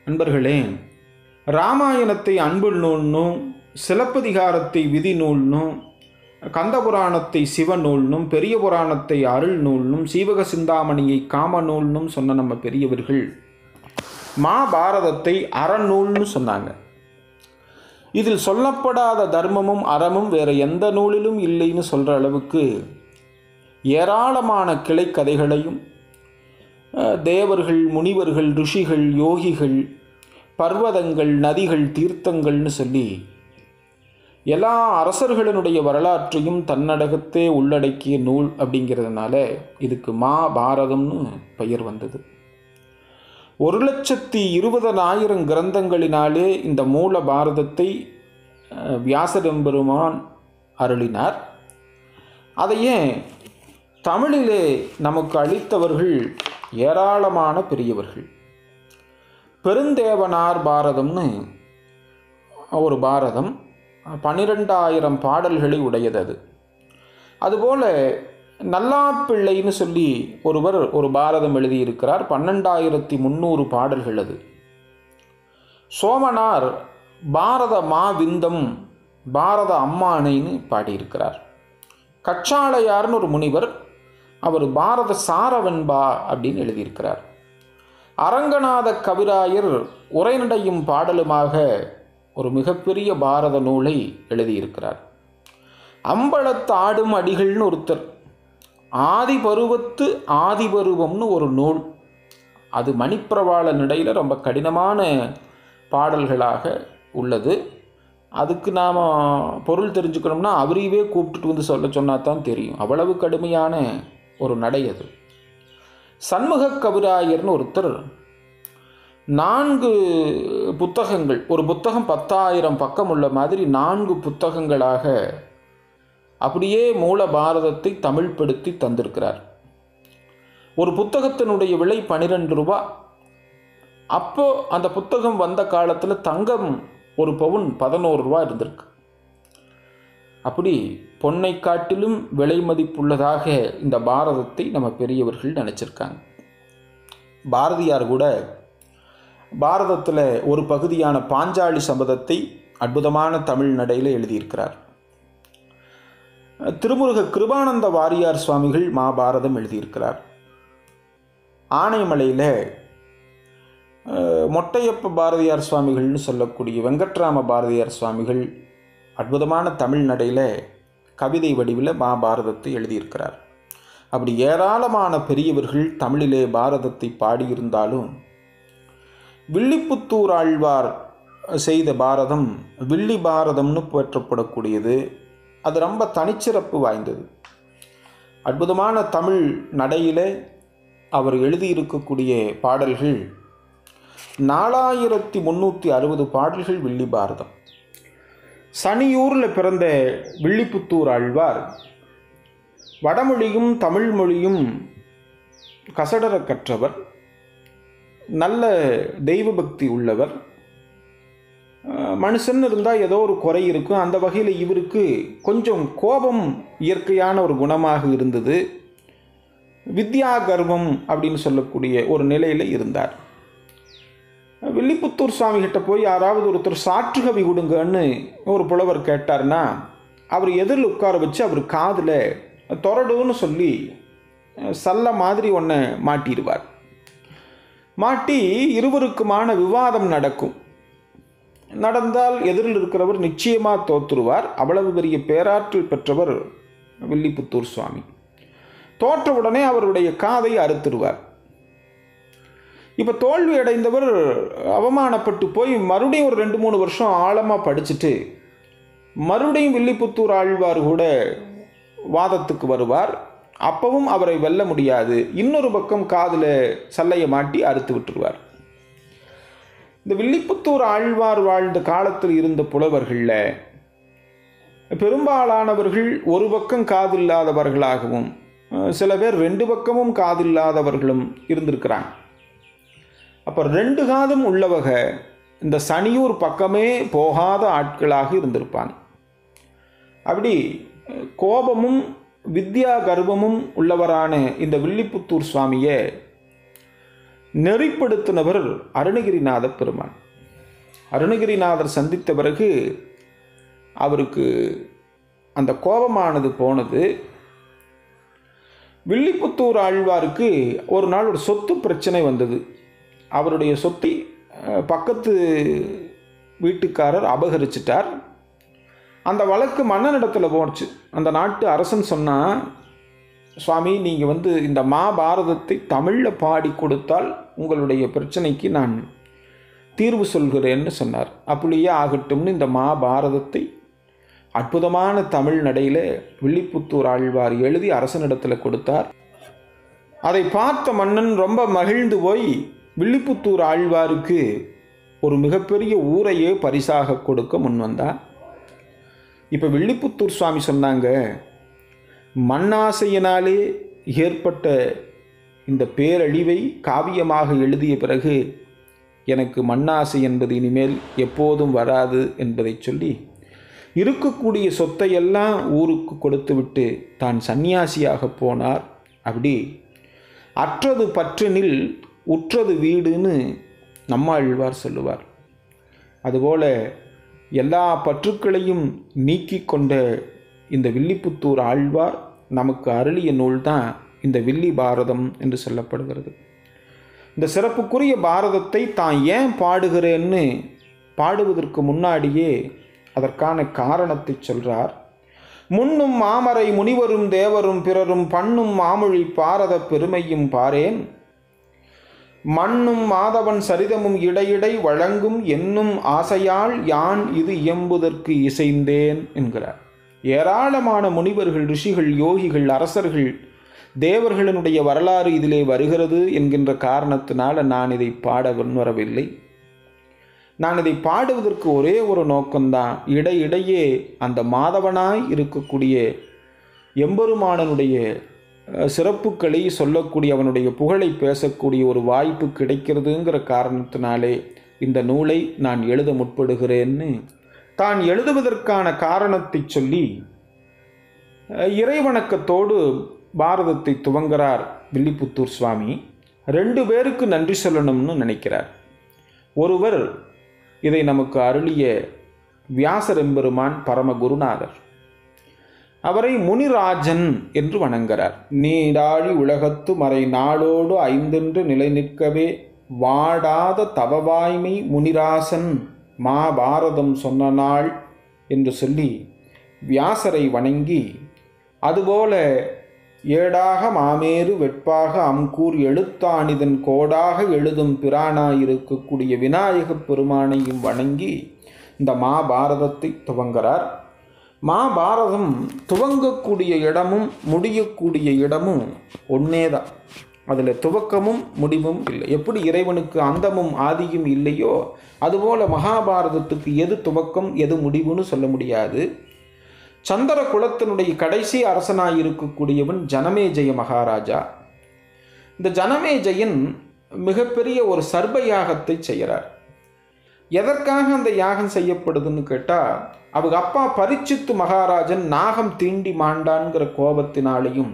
நண்பர்களே ராமாயணத்தை அன்பு நூல்னும் சிலப்பதிகாரத்தை விதி நூல்னும் கந்தபுராணத்தை சிவ நூல்னும் பெரிய புராணத்தை அருள் நூல்னும் சீவக சிந்தாமணியை காம நூல்னும் சொன்ன நம்ம பெரியவர்கள் மாபாரதத்தை அறநூல்னு சொன்னாங்க இதில் சொல்லப்படாத தர்மமும் அறமும் வேற எந்த நூலிலும் இல்லைன்னு சொல்கிற அளவுக்கு ஏராளமான கிளைக்கதைகளையும் அஹ், தேவர்கள் முனிவர்கள் ரிஷிகள் யோகிகள் பர்வதங்கள் நதிகள் தீர்த்தங்கள்னு சொல்லி எல்லா அரசர்களினுடைய வரலாற்றையும் தன்னடகத்தே உள்ளடக்கிய நூல் அப்படிங்கிறதுனால இதுக்கு மாபாரதம்னு பெயர் வந்தது ஒரு லட்சத்தி இருபதனாயிரம் கிரந்தங்களினாலே இந்த மூல பாரதத்தை அஹ், வியாசரெம்பெருமான் அருளினார் அதையே தமிழிலே நமக்கு அளித்தவர்கள் ஏராளமான பெரியவர்கள் பெருந்தேவனார் பாரதம்னு ஒரு பாரதம் பன்னிரெண்டாயிரம் பாடல்களை உடையது அது அதுபோல நல்லாப்பிள்ளைன்னு சொல்லி ஒருவர் ஒரு பாரதம் எழுதியிருக்கிறார் பன்னெண்டாயிரத்தி முந்நூறு பாடல்கள் அது சோமனார் பாரத மாவிந்தம் பாரத அம்மானைன்னு பாடியிருக்கிறார் கச்சாளையார்னு ஒரு முனிவர் அவர் பாரத சாரவன்பா அப்படின்னு எழுதியிருக்கிறார் அரங்கநாத கவிராயர் உரைநடையும் பாடலுமாக ஒரு மிகப்பெரிய பாரத நூலை எழுதியிருக்கிறார் அம்பலத்து ஆடும் அடிகள்னு ஒருத்தர் ஆதி பருவத்து ஆதி பருவம்னு ஒரு நூல் அது மணிப்பிரவாள நிலையில் ரொம்ப கடினமான பாடல்களாக உள்ளது அதுக்கு நாம் பொருள் தெரிஞ்சுக்கணும்னா அவரையவே கூப்பிட்டுட்டு வந்து சொல்ல சொன்னா தான் தெரியும் அவ்வளவு கடுமையான ஒரு நடை அது சண்முக கவிராயர்னு ஒருத்தர் நான்கு புத்தகங்கள் ஒரு புத்தகம் பத்தாயிரம் பக்கம் உள்ள மாதிரி நான்கு புத்தகங்களாக அப்படியே மூல பாரதத்தை தமிழ்படுத்தி தந்திருக்கிறார் ஒரு புத்தகத்தினுடைய விலை பன்னிரெண்டு ரூபா அப்போ அந்த புத்தகம் வந்த காலத்தில் தங்கம் ஒரு பவுன் பதினோரு ரூபா இருந்திருக்கு அப்படி பொன்னை காட்டிலும் விலை மதிப்புள்ளதாக இந்த பாரதத்தை நம்ம பெரியவர்கள் நினச்சிருக்காங்க பாரதியார் கூட பாரதத்தில் ஒரு பகுதியான பாஞ்சாலி சபதத்தை அற்புதமான தமிழ் நடையில் எழுதியிருக்கிறார் திருமுருக கிருபானந்த வாரியார் சுவாமிகள் மாபாரதம் எழுதியிருக்கிறார் ஆனைமலையில் அஹ், மொட்டையப்ப பாரதியார் சுவாமிகள்னு சொல்லக்கூடிய வெங்கட்ராம பாரதியார் சுவாமிகள் அற்புதமான தமிழ் நடையில் கவிதை வடிவில் மாபாரதத்தை எழுதியிருக்கிறார் அப்படி ஏராளமான பெரியவர்கள் தமிழிலே பாரதத்தை பாடியிருந்தாலும் வில்லிபுத்தூர் ஆழ்வார் செய்த பாரதம் வில்லி பாரதம்னு போற்றப்படக்கூடியது அது ரொம்ப தனிச்சிறப்பு வாய்ந்தது அற்புதமான தமிழ் நடையிலே அவர் எழுதியிருக்கக்கூடிய பாடல்கள் நாலாயிரத்தி முந்நூற்றி அறுபது பாடல்கள் வில்லி பாரதம் சனியூரில் பிறந்த வில்லிபுத்தூர் ஆழ்வார் வடமொழியும் தமிழ் மொழியும் கசடர கற்றவர் நல்ல தெய்வ பக்தி உள்ளவர் அஹ், மனுஷன் இருந்தால் ஏதோ ஒரு குறை இருக்கும் அந்த வகையில் இவருக்கு கொஞ்சம் கோபம் இயற்கையான ஒரு குணமாக இருந்தது வித்யா கர்வம் அப்படின்னு சொல்லக்கூடிய ஒரு நிலையில் இருந்தார் வில்லிபுத்தூர் சுவாமி கிட்ட போய் யாராவது ஒருத்தர் சாற்றுகவி கொடுங்கன்னு ஒரு புலவர் கேட்டார்னா அவர் எதிரில் உட்கார வச்சு அவர் காதில் தொரடுன்னு சொல்லி அஹ், சல்ல மாதிரி ஒன்றை மாட்டிடுவார் மாட்டி இருவருக்குமான விவாதம் நடக்கும் நடந்தால் எதிரில் இருக்கிறவர் நிச்சயமாக தோற்றுருவார் அவ்வளவு பெரிய பேராற்றல் பெற்றவர் வில்லிபுத்தூர் சுவாமி தோற்றவுடனே அவருடைய காதை அறுத்துருவார் இப்போ தோல்வி அடைந்தவர் அவமானப்பட்டு போய் மறுபடியும் ஒரு ரெண்டு மூணு வருஷம் ஆழமாக படிச்சுட்டு மறுபடியும் வில்லிபுத்தூர் ஆழ்வார் கூட வாதத்துக்கு வருவார் அப்பவும் அவரை வெல்ல முடியாது இன்னொரு பக்கம் காதில் சல்லையை மாட்டி அறுத்து விட்டுருவார் இந்த வில்லிபுத்தூர் ஆழ்வார் வாழ்ந்த காலத்தில் இருந்த புலவர்களில் பெரும்பாலானவர்கள் ஒரு பக்கம் காதில்லாதவர்களாகவும் அஹ், சில பேர் ரெண்டு பக்கமும் காதில்லாதவர்களும் இருந்திருக்கிறாங்க அப்போ ரெண்டு காதும் உள்ளவக இந்த சனியூர் பக்கமே போகாத ஆட்களாக இருந்திருப்பாங்க அப்படி அஹ், கோபமும் வித்யா கர்வமும் உள்ளவரான இந்த வில்லிபுத்தூர் சுவாமியை நெறிப்படுத்தினவர் அருணகிரிநாத பெருமான் அருணகிரிநாதர் சந்தித்த பிறகு அவருக்கு அந்த கோபமானது போனது வில்லிபுத்தூர் ஆழ்வாருக்கு ஒரு நாள் ஒரு சொத்து பிரச்சனை வந்தது அவருடைய சொத்தை அஹ், பக்கத்து வீட்டுக்காரர் அபகரிச்சிட்டார் அந்த வழக்கு மன்னனிடத்தில் போச்சு அந்த நாட்டு அரசன் சொன்னான் சுவாமி நீங்கள் வந்து இந்த மாபாரதத்தை தமிழில் பாடி கொடுத்தால் உங்களுடைய பிரச்சனைக்கு நான் தீர்வு சொல்கிறேன்னு சொன்னார் அப்படியே ஆகட்டும்னு இந்த மாபாரதத்தை அற்புதமான தமிழ் நடையில் வில்லிபுத்தூர் ஆழ்வார் எழுதி அரசனிடத்தில் கொடுத்தார் அதை பார்த்த மன்னன் ரொம்ப மகிழ்ந்து போய் வில்லிபுத்தூர் ஆழ்வாருக்கு ஒரு மிகப்பெரிய ஊரையே பரிசாக கொடுக்க முன்வந்தார் இப்போ வில்லிபுத்தூர் சுவாமி சொன்னாங்க மண்ணாசையினாலே ஏற்பட்ட இந்த பேரழிவை காவியமாக எழுதிய பிறகு எனக்கு மண்ணாசை என்பது இனிமேல் எப்போதும் வராது என்பதை சொல்லி இருக்கக்கூடிய சொத்தையெல்லாம் ஊருக்கு கொடுத்துவிட்டு தான் சந்நியாசியாக போனார் அப்படி அற்றது பற்றினில் உற்றது வீடுன்னு நம்மாழ்வார் சொல்லுவார் அதுபோல எல்லா பற்றுக்களையும் நீக்கி கொண்ட இந்த வில்லிபுத்தூர் ஆழ்வார் நமக்கு அருளிய நூல்தான் இந்த வில்லி பாரதம் என்று சொல்லப்படுகிறது இந்த சிறப்புக்குரிய பாரதத்தை தான் ஏன் பாடுகிறேன்னு பாடுவதற்கு முன்னாடியே அதற்கான காரணத்தை சொல்றார் முன்னும் மாமரை முனிவரும் தேவரும் பிறரும் பண்ணும் மாமொழி பாரத பெருமையும் பாரேன் மண்ணும் மாதவன் சரிதமும் இடையிடை வழங்கும் என்னும் ஆசையால் யான் இது இயம்புதற்கு இசைந்தேன் என்கிறார் ஏராளமான முனிவர்கள் ரிஷிகள் யோகிகள் அரசர்கள் தேவர்களினுடைய வரலாறு இதிலே வருகிறது என்கின்ற காரணத்தினால நான் இதை பாட வரவில்லை நான் இதை பாடுவதற்கு ஒரே ஒரு நோக்கம்தான் இடையிடையே அந்த மாதவனாய் இருக்கக்கூடிய எம்பெருமானனுடைய அஹ், சிறப்புகளை சொல்லக்கூடிய அவனுடைய புகழை பேசக்கூடிய ஒரு வாய்ப்பு கிடைக்கிறதுங்கிற காரணத்தினாலே இந்த நூலை நான் எழுத முற்படுகிறேன்னு தான் எழுதுவதற்கான காரணத்தை சொல்லி அஹ், இறைவணக்கத்தோடு பாரதத்தை துவங்குறார் வில்லிபுத்தூர் சுவாமி ரெண்டு பேருக்கு நன்றி சொல்லணும்னு நினைக்கிறார் ஒருவர் இதை நமக்கு அருளிய வியாசர் எம்பெருமான் பரம குருநாதர் அவரை முனிராஜன் என்று வணங்குகிறார் நீடாழி உலகத்து மறை நாளோடு ஐந்தென்று நிலை நிற்கவே வாடாத தவவாய்மை முனிராசன் மாபாரதம் சொன்ன நாள் என்று சொல்லி வியாசரை வணங்கி அதுபோல ஏடாக மாமேறு வெட்பாக அம்கூர் எழுத்தாணிதன் கோடாக எழுதும் பிரானாயிருக்கக்கூடிய விநாயகப் பெருமானையும் வணங்கி இந்த மாபாரதத்தை துவங்குகிறார் மாபாரதம் துவங்கக்கூடிய இடமும் முடியக்கூடிய இடமும் ஒன்னே தான் அதில் துவக்கமும் முடிவும் இல்லை எப்படி இறைவனுக்கு அந்தமும் ஆதியும் இல்லையோ அதுபோல மகாபாரதத்துக்கு எது துவக்கம் எது முடிவுன்னு சொல்ல முடியாது சந்திர குலத்தினுடைய கடைசி அரசனாய் இருக்கக்கூடியவன் ஜனமேஜய மகாராஜா இந்த ஜனமேஜயன் மிகப்பெரிய ஒரு சர்ப யாகத்தை செய்கிறார் எதற்காக அந்த யாகம் செய்யப்படுதுன்னு கேட்டால் அவங்க அப்பா பரிச்சித்து மகாராஜன் நாகம் தீண்டி மாண்டான்கிற கோபத்தினாலேயும்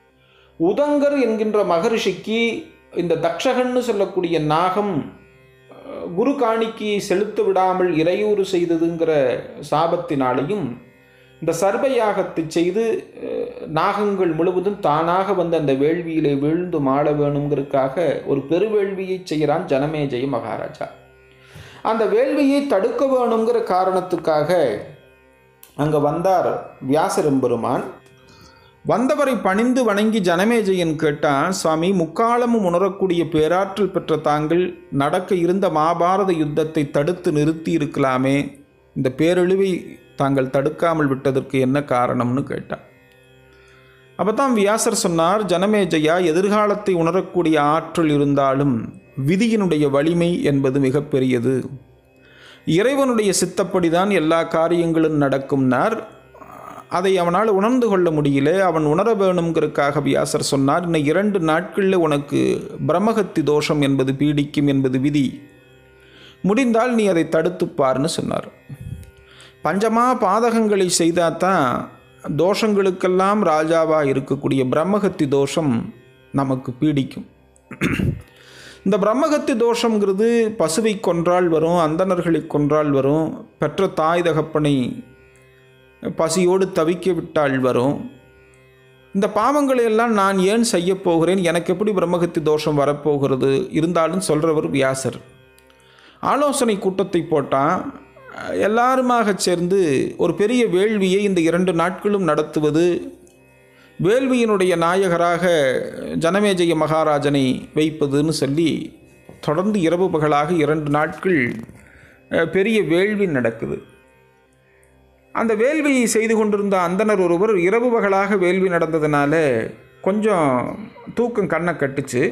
உதங்கர் என்கின்ற மகரிஷிக்கு இந்த தக்ஷகன்னு சொல்லக்கூடிய நாகம் அஹ், குரு காணிக்கையை செலுத்த விடாமல் இறையூறு செய்ததுங்கிற சாபத்தினாலேயும் இந்த சர்ப யாகத்தை செய்து அஹ், நாகங்கள் முழுவதும் தானாக வந்து அந்த வேள்வியிலே வீழ்ந்து மாள வேணுங்கிறதுக்காக ஒரு பெருவேள்வியை செய்கிறான் ஜனமேஜய மகாராஜா அந்த வேள்வியை தடுக்க வேணுங்கிற காரணத்துக்காக அங்கே வந்தார் வியாசரெம்பெருமான் வந்தவரை பணிந்து வணங்கி ஜனமேஜயன் கேட்டான் சுவாமி முக்காலமும் உணரக்கூடிய பேராற்றல் பெற்ற தாங்கள் நடக்க இருந்த மாபாரத யுத்தத்தை தடுத்து நிறுத்தி இருக்கலாமே இந்த பேரழிவை தாங்கள் தடுக்காமல் விட்டதற்கு என்ன காரணம்னு கேட்டான் அப்போ தான் வியாசர் சொன்னார் ஜனமேஜயா எதிர்காலத்தை உணரக்கூடிய ஆற்றல் இருந்தாலும் விதியினுடைய வலிமை என்பது மிகப்பெரியது இறைவனுடைய சித்தப்படிதான் எல்லா காரியங்களும் நடக்கும்னார் அதை அவனால் உணர்ந்து கொள்ள முடியல அவன் உணர வேணுங்கிறதுக்காக வியாசர் சொன்னார் இன்னும் இரண்டு நாட்களில் உனக்கு பிரம்மகத்தி தோஷம் என்பது பீடிக்கும் என்பது விதி முடிந்தால் நீ அதை தடுத்துப்பார்னு சொன்னார் பஞ்சமா பாதகங்களை செய்தாதான் தோஷங்களுக்கெல்லாம் ராஜாவாக இருக்கக்கூடிய பிரம்மகத்தி தோஷம் நமக்கு பீடிக்கும் இந்த பிரம்மகத்தி தோஷங்கிறது பசுவை கொன்றால் வரும் அந்தணர்களை கொன்றால் வரும் பெற்ற தாய் தகப்பனை பசியோடு தவிக்க விட்டால் வரும் இந்த பாவங்களை எல்லாம் நான் ஏன் செய்ய போகிறேன் எனக்கு எப்படி பிரம்மகத்தி தோஷம் வரப்போகிறது இருந்தாலும் சொல்கிறவர் வியாசர் ஆலோசனை கூட்டத்தை போட்டால் எல்லாருமாக சேர்ந்து ஒரு பெரிய வேள்வியை இந்த இரண்டு நாட்களும் நடத்துவது வேள்வியினுடைய நாயகராக ஜனமேஜய மகாராஜனை வைப்பதுன்னு சொல்லி தொடர்ந்து இரவு பகலாக இரண்டு நாட்கள் அஹ், பெரிய வேள்வி நடக்குது அந்த வேள்வியை செய்து கொண்டிருந்த அந்தனர் ஒருவர் இரவு பகலாக வேள்வி நடந்ததுனால கொஞ்சம் தூக்கம் கண்ணை கட்டுச்சு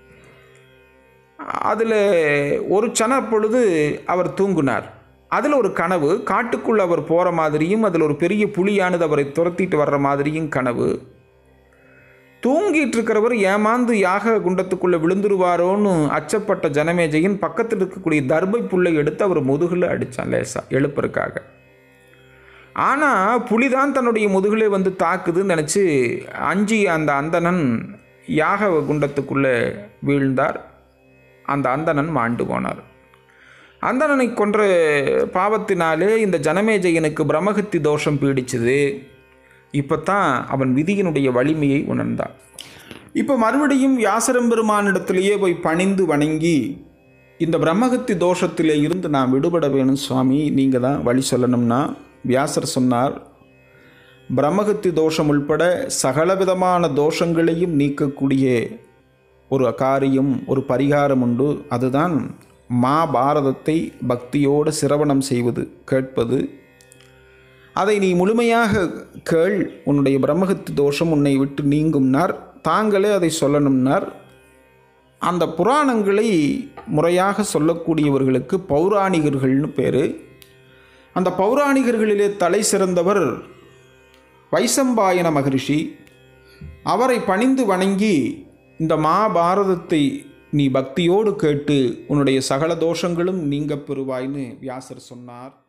அதில் ஒரு சன பொழுது அவர் தூங்கினார் அதில் ஒரு கனவு காட்டுக்குள் அவர் போகிற மாதிரியும் அதில் ஒரு பெரிய புலியானது அவரை துரத்திட்டு வர்ற மாதிரியும் கனவு தூங்கிட்டு இருக்கிறவர் ஏமாந்து யாக குண்டத்துக்குள்ளே விழுந்துருவாரோன்னு அச்சப்பட்ட ஜனமேஜையின் பக்கத்தில் இருக்கக்கூடிய தர்பை புல்லை எடுத்து அவர் முதுகில் அடித்தான் லேசா எழுப்பறக்காக ஆனால் புலிதான் தன்னுடைய முதுகிலே வந்து தாக்குதுன்னு நினச்சி அஞ்சி அந்த அந்தணன் யாக குண்டத்துக்குள்ளே வீழ்ந்தார் அந்த அந்தணன் மாண்டு போனார் அந்தணனை கொன்ற பாவத்தினாலே இந்த ஜனமேஜயனுக்கு பிரம்மகத்தி தோஷம் பீடிச்சது இப்போ தான் அவன் விதியினுடைய வலிமையை உணர்ந்தான் இப்போ மறுபடியும் வியாசரம் பெருமானிடத்திலேயே போய் பணிந்து வணங்கி இந்த பிரம்மகத்தி தோஷத்திலே இருந்து நான் விடுபட வேணும் சுவாமி நீங்கள் தான் வழி சொல்லணும்னா வியாசர் சொன்னார் பிரம்மகத்தி தோஷம் உள்பட சகலவிதமான தோஷங்களையும் நீக்கக்கூடிய ஒரு காரியம் ஒரு பரிகாரம் உண்டு அதுதான் மாபாரதத்தை பக்தியோடு சிரவணம் செய்வது கேட்பது அதை நீ முழுமையாக கேள் உன்னுடைய பிரம்மகத்தி தோஷம் உன்னை விட்டு நீங்கும்னார் தாங்களே அதை சொல்லணும்னார் அந்த புராணங்களை முறையாக சொல்லக்கூடியவர்களுக்கு பௌராணிகர்கள்னு பேர் அந்த பௌராணிகர்களிலே தலை சிறந்தவர் வைசம்பாயன மகரிஷி அவரை பணிந்து வணங்கி இந்த மாபாரதத்தை நீ பக்தியோடு கேட்டு உன்னுடைய சகல தோஷங்களும் நீங்கப் பெறுவாய்ன்னு வியாசர் சொன்னார்